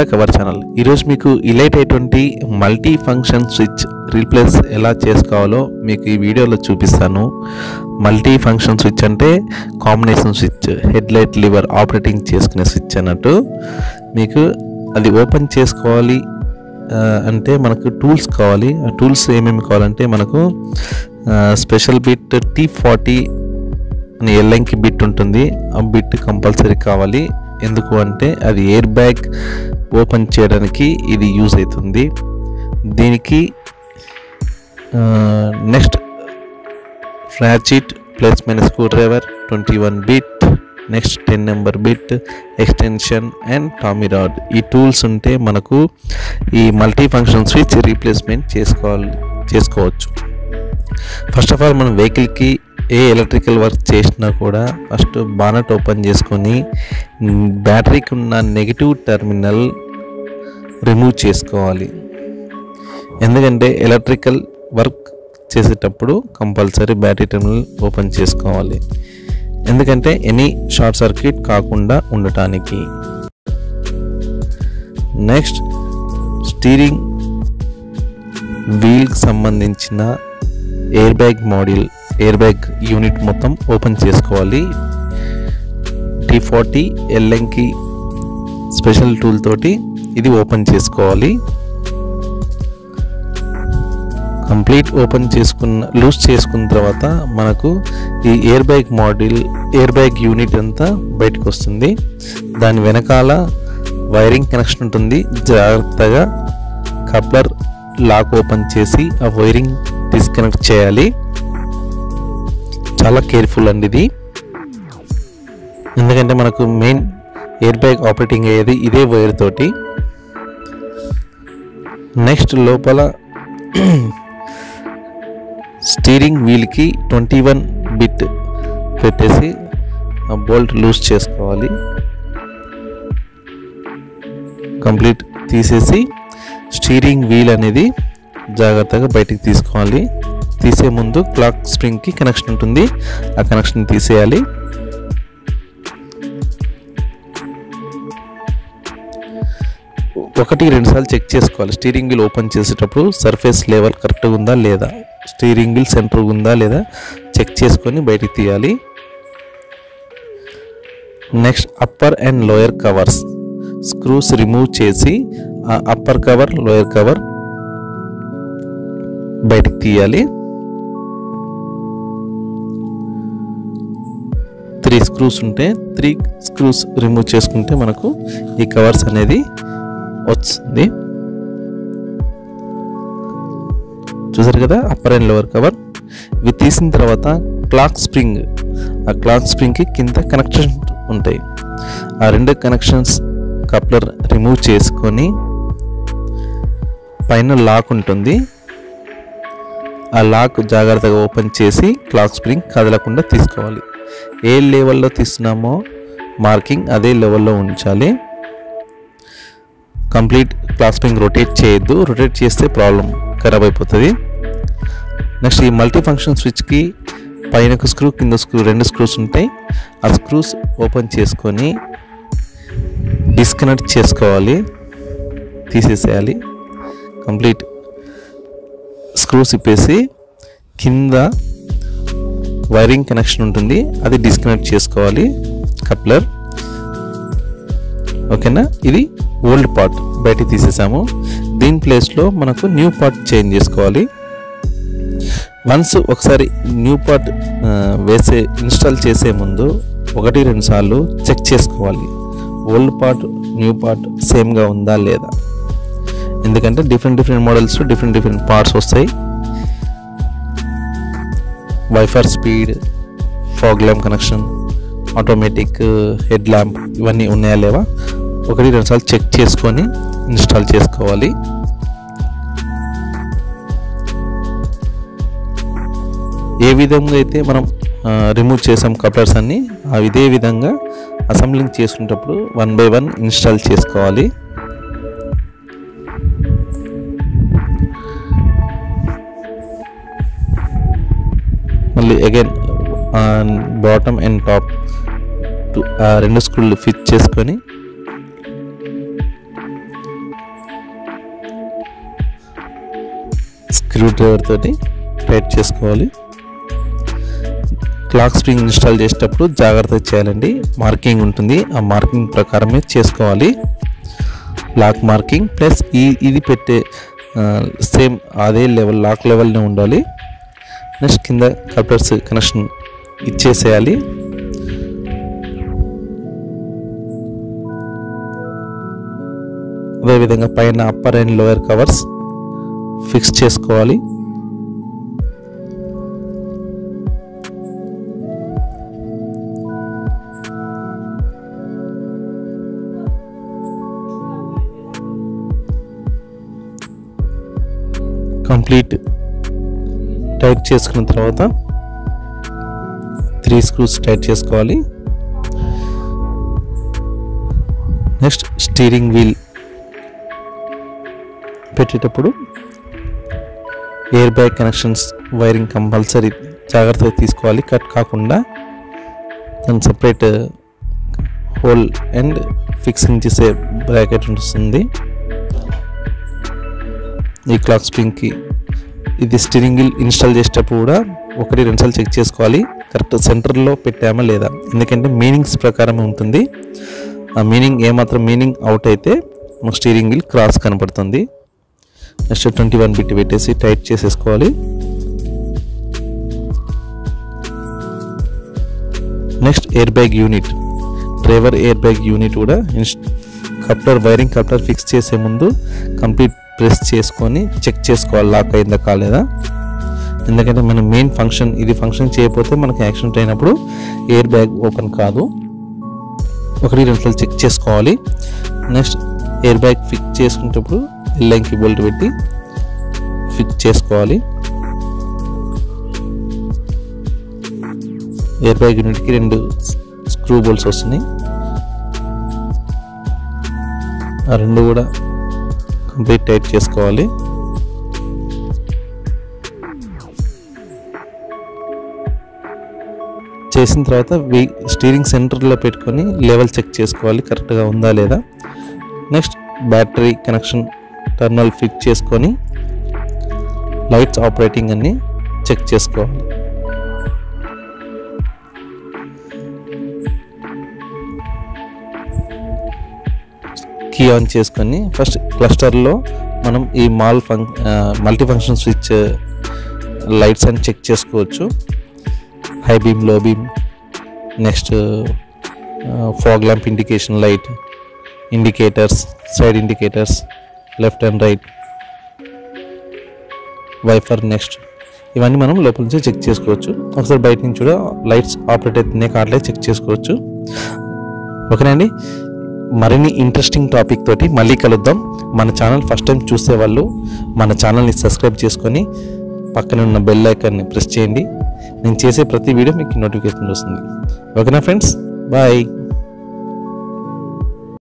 back our channel ఈరోజు మీకు elite అయ్యేటువంటి మల్టీ ఫంక్షన్ స్విచ్ రీప్లేస్ ఎలా చేసుకోవాలో మీకు ఈ వీడియోలో చూపిస్తాను మల్టీ ఫంక్షన్ స్విచ్ అంటే combination switch head light lever operating చేసుకునే స్విచ్ అన్నట్టు మీకు అది ఓపెన్ చేసుకోవాలి ఆ, అంటే మనకు టూల్స్ కావాలి ఆ టూల్స్ ఏమేమి కావాలంటే మనకు స్పెషల్ బిట్ టీ ఫార్టీ అని ఎల్ఎంకి బిట్ ఉంటుంది ఆ బిట్ కంపల్సరీ కావాలి ఎందుకు అంటే అది ఎయిర్ బ్యాగ్ ఓపెన్ చేయడానికి ఇది యూజ్ అవుతుంది దీనికి నెక్స్ట్ ఫ్రాచిట్ placement screwdriver twenty one bit next ten number bit extension and tommy rod ఈ టూల్స్ ఉంటే మనకు ఈ మల్టీ ఫంక్షన్ స్విచ్ రీప్లేస్మెంట్ చేసుకోవాలి చేసుకోవచ్చు ఫస్ట్ ఆఫ్ ఆల్ మనం వెహికల్కి ఏ ఎలక్ట్రికల్ వర్క్ చేసినా కూడా ఫస్ట్ బానట్ ఓపెన్ చేసుకొని మ్, బ్యాటరీకి ఉన్న నెగిటివ్ టెర్మినల్ రిమూవ్ చేసుకోవాలి ఎందుకంటే ఎలక్ట్రికల్ వర్క్ చేసేటప్పుడు కంపల్సరీ బ్యాటరీ టెర్మినల్ ఓపెన్ చేసుకోవాలి ఎందుకంటే ఎనీ షార్ట్ సర్క్యూట్ కాకుండా ఉండటానికి నెక్స్ట్ స్టీరింగ్ వీల్కి సంబంధించిన air bag module air bag unit మొత్తం ఓపెన్ చేసుకోవాలి టీ ఫార్టీ ఎల్ఎంకి స్పెషల్ టూల్ తోటి ఇది ఓపెన్ చేసుకోవాలి కంప్లీట్ ఓపెన్ చేసుకున్న లూజ్ చేసుకున్న తర్వాత మనకు ఈ air bag model air bag unit అంతా బయటకు వస్తుంది దాని వెనకాల వైరింగ్ కనెక్షన్ ఉంటుంది జాగ్రత్తగా కప్లర్ లాక్ ఓపెన్ చేసి ఆ వైరింగ్ డిస్కనెక్ట్ చేయాలి చాలా కేర్ఫుల్ అండి ఇది ఎందుకంటే మనకు మెయిన్ ఎయిర్ బ్యాగ్ ఆపరేటింగ్ అయ్యేది ఇదే వైర్ తోటి నెక్స్ట్ లోపల స్టీరింగ్ వీల్కి ట్వంటీ వన్ బిట్ పెట్టేసి ఆ బోల్ట్ లూజ్ చేసుకోవాలి కంప్లీట్ తీసేసి స్టీరింగ్ వీల్ అనేది జాగ్రత్తగా బయటికి తీసుకోవాలి తీసే ముందు క్లాక్ స్ప్రింగ్కి కనెక్షన్ ఉంటుంది ఆ కనెక్షన్ తీసేయాలి ఒకటి రెండు సార్లు చెక్ చేసుకోవాలి స్టీరింగ్ వీల్ ఓపెన్ చేసేటప్పుడు సర్ఫేస్ లెవెల్ కరెక్ట్గా ఉందా లేదా స్టీరింగ్ వీల్ సెంటర్ ఉందా లేదా చెక్ చేసుకొని బయటికి తీయాలి next upper and lower covers screws remove చేసి ఆ అప్పర్ కవర్ లోయర్ కవర్ బయటికి తీయాలి త్రీ స్క్రూస్ ఉంటే త్రీ స్క్రూస్ రిమూవ్ చేసుకుంటే మనకు ఈ కవర్స్ అనేది వస్తుంది చూసారు కదా అప్పర్ అండ్ లోవర్ కవర్ ఇవి తీసిన తర్వాత క్లాక్ స్ప్రింగ్ ఆ క్లాక్ స్ప్రింగ్కి కింద కనెక్షన్ ఉంటాయి ఆ రెండు కనెక్షన్స్ కప్లర్ రిమూవ్ చేసుకొని పైన లాక్ ఉంటుంది ఆ లాక్ జాగ్రత్తగా ఓపెన్ చేసి క్లాక్ స్ప్రింగ్ కదలకుండా తీసుకోవాలి ఏ లెవెల్లో తీస్తున్నామో మార్కింగ్ అదే లెవెల్లో ఉంచాలి కంప్లీట్ క్లాక్ స్ప్రింగ్ రొటేట్ చేయొద్దు రొటేట్ చేస్తే ప్రాబ్లం ఖరాబ్ అయిపోతుంది నెక్స్ట్ ఈ మల్టీ ఫంక్షన్ స్విచ్కి పైన ఒక స్క్రూ కింద స్క్రూ రెండు స్క్రూస్ ఉంటాయి ఆ స్క్రూస్ ఓపెన్ చేసుకొని డిస్కనెక్ట్ చేసుకోవాలి తీసేసేయాలి కంప్లీట్ స్క్రూస్ ఇప్పేసి కింద వైరింగ్ కనెక్షన్ ఉంటుంది అది డిస్కనెక్ట్ చేసుకోవాలి కప్లర్ ఓకేనా ఇది ఓల్డ్ పార్ట్ బయటికి తీసేసాము దీని ప్లేస్లో మనకు న్యూ పార్ట్ చేంజ్ చేసుకోవాలి వన్స్ ఒకసారి న్యూ పార్ట్ వేసే ఇన్స్టాల్ చేసే ముందు ఒకటి రెండు సార్లు చెక్ చేసుకోవాలి ఓల్డ్ పార్ట్ న్యూ పార్ట్ సేమ్గా ఉందా లేదా ఎందుకంటే different different models different different parts వస్తాయి wiper speed fog lamp connection automatic head lamp ఇవన్నీ ఉన్నాయా లేవా ఒకటి రెండు సార్లు చెక్ చేసుకొని ఇన్స్టాల్ చేసుకోవాలి ఏ విధంగా అయితే మనం రిమూవ్ చేసాం కప్లర్స్ అన్ని ఆ ఇదే విధంగా అసెంబ్లింగ్ చేసుకునేటప్పుడు వన్ బై వన్ ఇన్స్టాల్ చేసుకోవాలి మళ్ళీ అగైన్ బాటమ్ అండ్ టాప్ రెండు స్క్రూలు ఫిట్ చేసుకొని స్క్రూ డ్రైవర్ తోటి టైట్ చేసుకోవాలి క్లాక్ స్ప్రింగ్ ఇన్స్టాల్ చేసేటప్పుడు జాగ్రత్తగా చేయాలండి మార్కింగ్ ఉంటుంది ఆ మార్కింగ్ ప్రకారమే చేసుకోవాలి లాక్ మార్కింగ్ ప్లస్ ఈ ఇది పెట్టే సేమ్ అదే లెవెల్ లాక్ లెవెల్నే ఉండాలి నెక్స్ట్ కింద కప్టర్స్ కనెక్షన్ ఇచ్చేసేయాలి అదేవిధంగా పైన upper and lower covers fix చేసుకోవాలి కంప్లీట్ టైట్ చేసుకున్న తర్వాత త్రీ స్క్రూస్ టైట్ చేసుకోవాలి నెక్స్ట్ స్టీరింగ్ వీల్ పెట్టేటప్పుడు air bag connections wiring compulsory జాగ్రత్తగా తీసుకోవాలి కట్ కాకుండా దాని సపరేట్ హోల్ అండ్ ఫిక్సింగ్ చేసే బ్రాకెట్ ఉంటుంది ఈ క్లాక్ స్ప్రింగ్కి ఇది స్టీరింగ్ వీల్ ఇన్స్టాల్ చేసేటప్పుడు కూడా ఒకటి రెండుసార్లు చెక్ చేసుకోవాలి కరెక్ట్ సెంటర్లో పెట్టామా లేదా ఎందుకంటే మీనింగ్స్ ప్రకారం ఉంటుంది ఆ మీనింగ్ ఏమాత్రం మీనింగ్ అవుట్ అయితే మనకు స్టీరింగ్ వీల్ క్రాస్ కనపడుతుంది నెక్స్ట్ ట్వంటీ వన్ బిట్ పెట్టేసి టైట్ చేసేసుకోవాలి next air bag unit driver air bag unit కూడా కప్టర్ వైరింగ్ కప్టర్ ఫిక్స్ చేసే ముందు కంప్లీట్ ప్రెస్ చేసుకొని చెక్ చేసుకోవాలి లాక్ అయిందా కాలేదా ఎందుకంటే మన మెయిన్ ఫంక్షన్ ఇది ఫంక్షన్ చేయకపోతే మనకి యాక్సిడెంట్ అయినప్పుడు ఎయిర్ బ్యాగ్ ఓపెన్ కాదు ఒకటి రెండు సార్లు చెక్ చేసుకోవాలి నెక్స్ట్ ఎయిర్ బ్యాగ్ ఫిక్స్ చేసుకునేటప్పుడు ఎల్లంకి బోల్ట్ పెట్టి ఫిక్స్ చేసుకోవాలి ఎయిర్ బ్యాగ్ యూనిట్కి రెండు స్క్రూ బోల్ట్స్ వస్తున్నాయి ఆ రెండు కూడా కంప్లీట్ టైట్ చేసుకోవాలి చేసిన తర్వాత వీ స్టీరింగ్ సెంటర్లో పెట్టుకొని లెవెల్ చెక్ చేసుకోవాలి కరెక్ట్గా ఉందా లేదా next battery connection terminal fit చేసుకొని లైట్స్ ఆపరేటింగ్ అన్ని చెక్ చేసుకోవాలి కీ ఆన్ చేసుకొని ఫస్ట్ క్లస్టర్లో మనం ఈ మాల్ ఫంక్ మల్టీ ఫంక్షన్ స్విచ్ లైట్స్ అని చెక్ చేసుకోవచ్చు high beam low beam next fog lamp indication light indicators side indicators left and right wiper next ఇవన్నీ మనం లోపల నుంచి చెక్ చేసుకోవచ్చు ఒకసారి బయట నుంచి కూడా లైట్స్ ఆపరేట్ అవుతున్నాయి కార్లే చెక్ చేసుకోవచ్చు ఓకేనండి మరిన్ని ఇంట్రెస్టింగ్ టాపిక్ తోటి మళ్ళీ కలుద్దాం మన ఛానల్ ఫస్ట్ టైం చూసే వాళ్ళు మన ఛానల్ని సబ్స్క్రైబ్ చేసుకొని పక్కన ఉన్న బెల్ ఐకాన్ని ప్రెస్ చేయండి నేను చేసే ప్రతి వీడియో మీకు నోటిఫికేషన్ వస్తుంది ఓకేనా ఫ్రెండ్స్ బాయ్